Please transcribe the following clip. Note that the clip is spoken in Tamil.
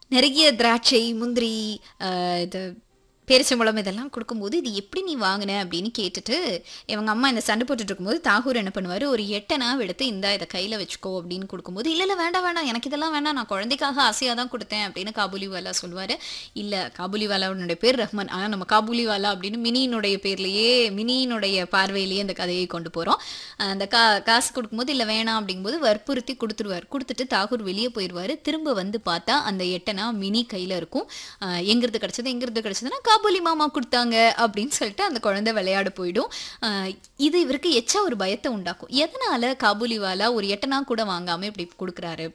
நிறைய திராட்சை முந்திரி அஹ், இது பேரிச்சம்பழம் இதெல்லாம் கொடுக்கும்போது இது எப்படி நீ வாங்கின அப்படின்னு கேட்டுட்டு இவங்க அம்மா இந்த சண்டை போட்டுட்டு இருக்கும்போது தாகூர் என்ன பண்ணுவார் ஒரு எட்டனாவை எடுத்து இந்தா இதை கையில் வச்சுக்கோ அப்படின்னு கொடுக்கும்போது இல்லை இல்லை வேண்டாம் வேண்டாம் எனக்கு இதெல்லாம் வேண்டாம் நான் குழந்தைக்காக ஆசையாக தான் கொடுத்தேன் அப்படின்னு காபூலிவாலா சொல்லுவார் இல்லை காபூலிவாலாவுடைய பேர் ரஹ்மான் ஆனால் நம்ம காபூலிவாலா அப்படின்னு மினியினுடைய பேர்லேயே மினியினுடைய பார்வையிலேயே அந்த கதையை கொண்டு போகிறோம் அந்த கா காசு கொடுக்கும்போது இல்லை வேணாம் அப்படிங்கும்போது வற்புறுத்தி கொடுத்துருவார் கொடுத்துட்டு தாகூர் வெளியே போயிடுவார் திரும்ப வந்து பார்த்தா அந்த எட்டனா மினி கையில் இருக்கும் ஆஹ் எங்கிருந்து கிடச்சது எங்கிருந்து கிடச்சதுன்னா காபூலி மாமா கொடுத்தாங்க அப்படின்னு சொல்லிட்டு அந்த குழந்தை விளையாட போயிடும் ஆஹ் இது இவருக்கு எச்சா ஒரு பயத்தை உண்டாக்கும் எதனால காபூலிவாலா ஒரு எட்டனா கூட வாங்காம இப்படி கொடுக்குறாரு